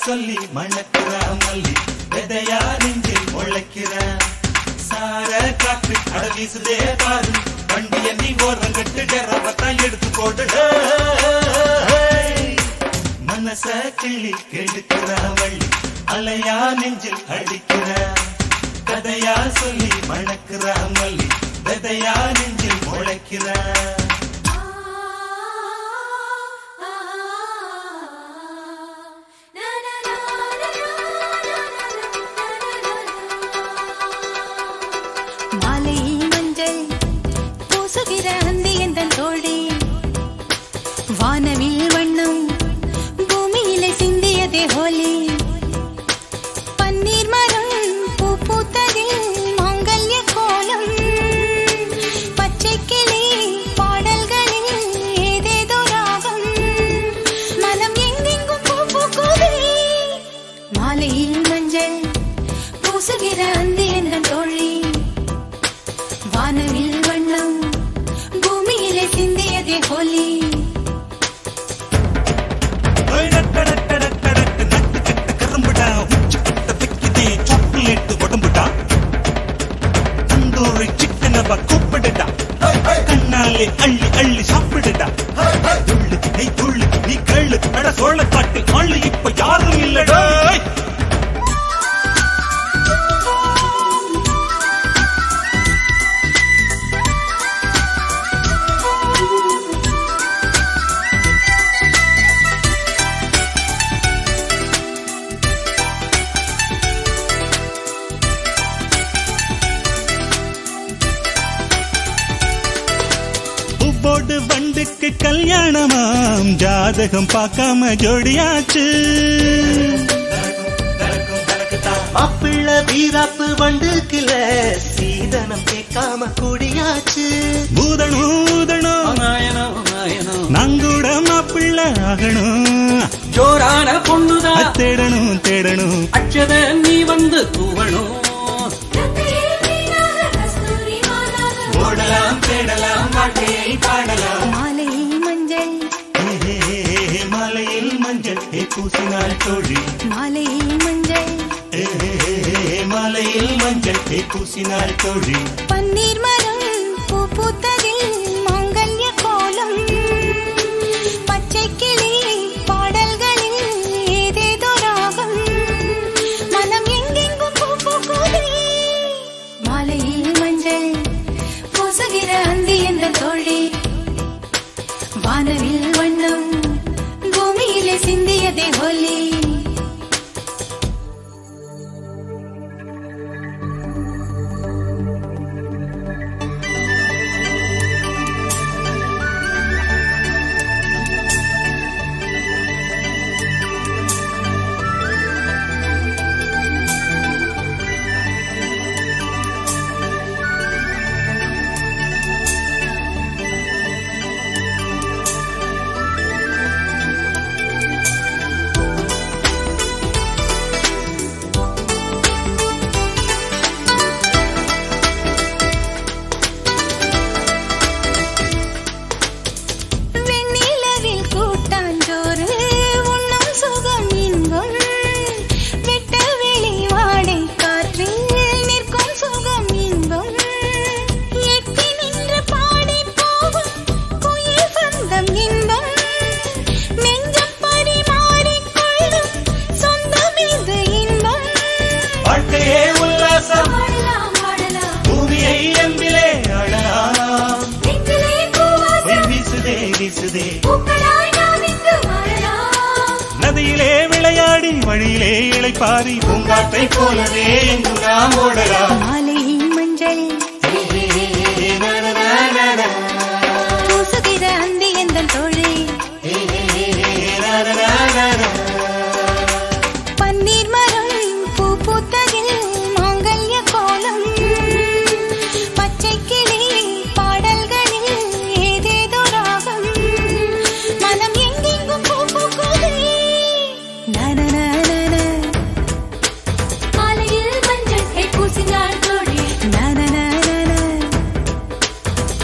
சொல்லி மணக்கிற மல்லி விதையா நெஞ்சில் முளைக்கிற சார காற்று அட வீசுதே பாரு வண்டிய நீ ஓரம் கட்டு டெரவத்தான் எடுத்து போடு மனச கிள்ளி கெடுக்கிற வள்ளி அலையா நெஞ்சில் அடிக்கிற கதையா சொல்லி மணக்கிற மல்லி விதையா நெஞ்சில் முளைக்கிற மாலை மஞ்சள் பூசுகிற அந்தி எந்தன் தோழி வானவில் வண்ணம் பூமியிலே சிந்தியதே ஹோலி பன்னீர் மரம் பூ பூத்ததில் மாங்கல்ய கோலம் பச்சை கிளி பாடல்களில் ஏதேதோ ராகம் மனம் எங்கெங்கும் பூ பூக்குதே மாலையில் மஞ்சள் பூசுகிற அந்தி எந்தன் தோழி வானவில் வண்ணம் பூமியிலே சிந்தியதே ஹோலி ஓய் டட்ட டட்ட டட்ட டட்ட நட்டு கட்ட கரும்புடா உச்சி கட்ட வைக்குதே சாக்லேட் உடம்புடா தந்தூரி சிக்கனவ கூப்பிடுடா கண்ணாலே அள்ளி அள்ளி சாப்பிடுடா துள்ளு நீ துள்ளு நீ கள்ளு அட சோழ காட்டு ஆளு இப்ப யாரும் இல்லடா பூவோடு வண்டுக்கு கல்யாணமாம் ஜாதகம் பார்க்காம ஜோடியாச்சு மாப்பிள்ள வீராப்பு வண்டுக்குல சீதனம் கேட்காம குடியாச்சு ஊதணும் ஊதணும் நாயனம் நாயனம் நாங்கூட மாப்பிள்ள ஆகணும் ஜோரான பொண்ணுதான் தேடணும் தேடணும் அச்சத நீ வந்து தூவணும் ஓடலாம் தேடலாம் வாழ்க்கையை பாடலாம் மாலையில் மஞ்சள் ஏ, ஏ, மலையில் மஞ்சள் ஏ, பூசினாள் தோழி மாலையில் மஞ்சள் ஏ, ஏ, மலையில் மஞ்சள் ஏ, பூசினாள் தோழி பன்னீர் மரம் பூ பூத்ததில் மாங்கல்ய கோலம் பச்சை கிளி பாடல்களில் ஏதேதோ ராகம் மனம் எங்கெங்கும் பூ பூக்குதே மாலையில் மஞ்சள் பூசுகிற அந்தி என்ற தோழி வானவில் வண்ணம் பூமியிலே சிந்தியதே ஹோலி வெண்ணிலவில் கூட்டாஞ்சோறு உண்ணும் சுகம் இன்பம் வெட்ட வெளி வாடை காற்றில் நிற்கும் சுகம் இன்பம் எட்டி நின்று பாடி போகும் குயில் சொந்தம் இன்பம் நெஞ்சம் பரிமாறிக் கொள்ளும் சொந்தம் இது இன்பம் வாழ்க்கையே உல்லாசம் வாழலாம் வாழலாம் பூமியை எம்பிலே அழலாம் நெஞ்சிலே பூவாசம் பொய் வீசுதே வீசுதே பூக்களாய் நாம் இங்கு வாழலாம் நதியிலே விளையாடி வழியிலே இளைப்பாரி பூங்காற்றை போலவே எங்கு நாம் ஓடலாம் மாலையில் மஞ்சள் பூசுகிற அந்தி எந்தன் தோழி பன்னீர் மரம் பூ பூத்ததில் மாங்கல்ய கோலம் பச்சை கிளி பாடல்களில் ஏதேதோ ராகம் மனம் எங்கெங்கும் பூ பூக்குதே நனநனன. மாலையில் மஞ்சள் கை பூசினாள் தோழி நனநனன.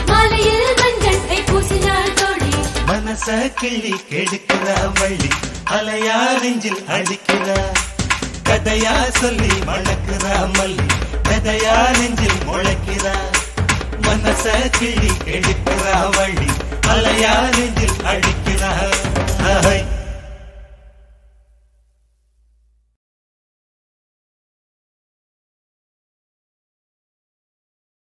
மாலையில் மஞ்சள் கை பூசினாள் தோழி மனச கிள்ளி கெடுக்கிற வள்ளி அலையா நெஞ்சில் அடிக்கிறா கதையா சொல்லி மணக்கிறா மல்லி கதையா நெஞ்சில் முளைக்கிறா மனச கிள்ளி எடுக்கிறா வள்ளி அலையா நெஞ்சில் அடிக்கிறா ஆஹை